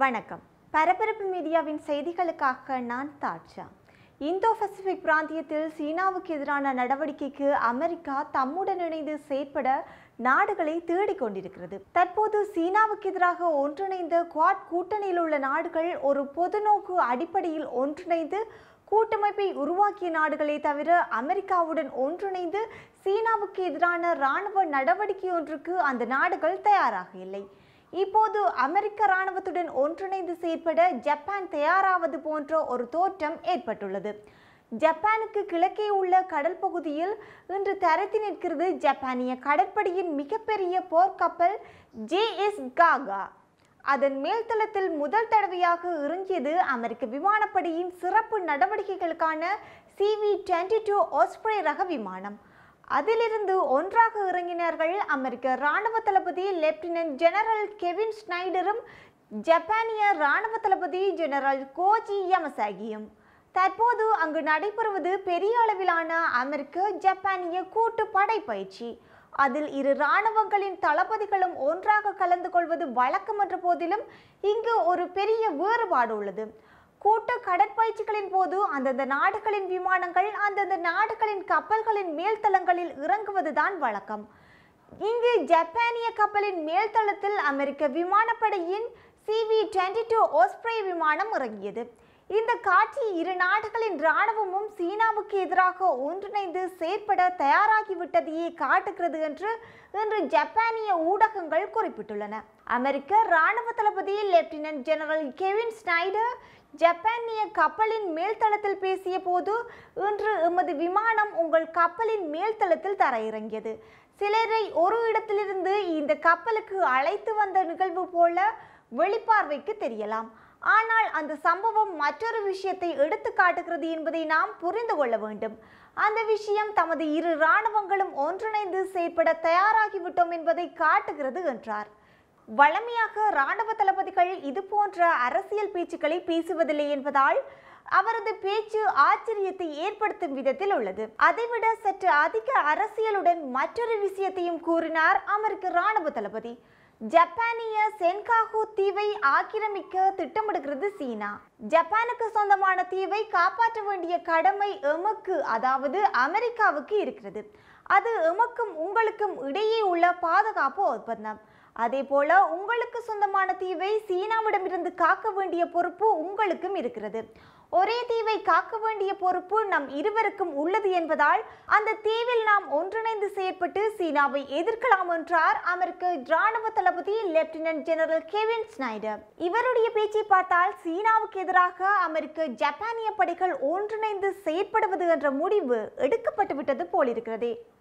வணக்கம் பரபரப்பு மீடியாவின் செய்திகளுக்காக நான் தாட்சா இந்தோ பசிபிக் பிராந்தியத்தில் சீனாவுக்கு எதிரான நடவடிக்கைக்கு அமெரிக்கா தம்முடன் இணைந்து செயற்பட நாடுகளை தேடிக் கொண்டிருக்கிறது தற்போது சீனாவுக்கு எதிராக ஒன்றிணைந்த குவாட் கூட்டணியில் உள்ள நாடுகள் ஒரு பொதுநோக்கு அடிப்படையில் ஒன்றிணைந்து கூட்டமைப்பை உருவாக்கிய நாடுகளே தவிர அமெரிக்காவுடன் ஒன்றிணைந்து சீனாவுக்கு எதிரான இராணுவ நடவடிக்கை ஒன்றுக்கு அந்த நாடுகள் தயாராக இல்லை இப்போது அமெரிக்க இராணுவத்துடன் ஒன்றிணைந்து செயற்பட ஜப்பான் தயாராவது போன்ற ஒரு தோற்றம் ஏற்பட்டுள்ளது ஜப்பானுக்கு கிழக்கே உள்ள கடல் பகுதியில் இன்று தரைத்து நிற்கிறது ஜப்பானிய கடற்படையின் மிகப்பெரிய போர்க்கப்பல் ஜேஎஸ் காகா அதன் மேல்தளத்தில் முதல் தடவையாக இறங்கியது அமெரிக்க விமானப்படையின் சிறப்பு நடவடிக்கைகளுக்கான சிவி டுவெண்ட்டி டூ ஆஸ்பிரே ரக விமானம் அதிலிருந்து ஒன்றாக இறங்கினார்கள் அமெரிக்க இராணுவ தளபதி லெப்டினன்ட் ஜெனரல் கெவின் ஸ்னைடரும் ஜப்பானிய இராணுவ தளபதி ஜெனரல் கோஜி யமசாகியும் தற்போது அங்கு நடைபெறுவது பெரிய அளவிலான அமெரிக்க ஜப்பானிய கூட்டு படைப்பயிற்சி அதில் இரு இராணுவங்களின் தளபதிகளும் ஒன்றாக கலந்து கொள்வது வழக்கம் என்ற போதிலும் இங்கு ஒரு பெரிய வேறுபாடு உள்ளது கூட்டு கடற்பயிற்சிகளின் போது அந்தந்த நாடுகளின் விமானங்கள் அந்தந்த நாடுகளின் கப்பல்களின் மேல்தளங்களில் இறங்குவதுதான் வழக்கம் இங்கு ஜப்பானிய கப்பலின் மேல்தளத்தில் அமெரிக்க விமானப்படையின் சிவி டுவெண்ட்டி டூ ஓஸ்ப்ரே விமானம் இறங்கியது இந்த காட்சி இரு நாடுகளின் இராணுவமும் சீனாவுக்கு எதிராக ஒன்றிணைந்து செயற்பட தயாராகிவிட்டதையே காட்டுகிறது என்று இன்று ஜப்பானிய ஊடகங்கள் குறிப்பிட்டுள்ளன அமெரிக்க இராணுவ தளபதி லெப்டினன்ட் ஜெனரல் கெவின் ஸ்னைடர் ஜப்பானிய கப்பலின் மேல்தளத்தில் பேசிய போது இன்று எமது விமானம் உங்கள் கப்பலின் மேல்தளத்தில் தரையிறங்கியது சிலரை ஒரு இடத்திலிருந்து இந்த கப்பலுக்கு அழைத்து வந்த நிகழ்வு போல வெளிப்பார்வைக்கு தெரியலாம் ஆனால் அந்த சம்பவம் மற்றொரு விஷயத்தை எடுத்து காட்டுகிறது என்பதை நாம் புரிந்து கொள்ள வேண்டும் அந்த விஷயம் தமது இரு இராணுவங்களும் ஒன்றிணைந்து செயற்பட தயாராகிவிட்டோம் என்பதை காட்டுகிறது என்றார் வழமையாக இராணுவ தளபதிகள் இது போன்ற அரசியல் பேச்சுக்களை பேசுவதில்லை என்பதால் அவரது பேச்சு ஆச்சரியத்தை ஏற்படுத்தும் விதத்தில் உள்ளது அதைவிட சற்று அதிக அரசியலுடன் மற்றொரு விஷயத்தையும் கூறினார் அமெரிக்க இராணுவ தளபதி ஜப்பானிய சென்காகு தீவை ஆக்கிரமிக்க திட்டமிடுகிறது சீனா ஜப்பானுக்கு சொந்தமான தீவை காப்பாற்ற வேண்டிய கடமை எமக்கு அதாவது அமெரிக்காவுக்கு இருக்கிறது அது எமக்கும் உங்களுக்கும் இடையே உள்ள பாதுகாப்பு ஒப்பந்தம் அதே போல உங்களுக்கு சொந்தமான தீவை சீனாவிடமிருந்து காக்க வேண்டிய பொறுப்பு உங்களுக்கும் இருக்கிறது ஒரே தீவை காக்க வேண்டிய பொறுப்பு நம் இருவருக்கும் உள்ளது என்பதால் அந்த தீவில் நாம் ஒன்றிணைந்து செயற்பட்டு சீனாவை எதிர்க்கலாம் என்றார் அமெரிக்க இராணுவ தளபதி லெப்டினன்ட் ஜெனரல் கெவின் ஸ்னைடர் இவருடைய பேச்சை பார்த்தால் சீனாவுக்கு எதிராக அமெரிக்க ஜப்பானிய படைகள் ஒன்றிணைந்து செயற்படுவது என்ற முடிவு எடுக்கப்பட்டு விட்டது போலிருக்கிறதே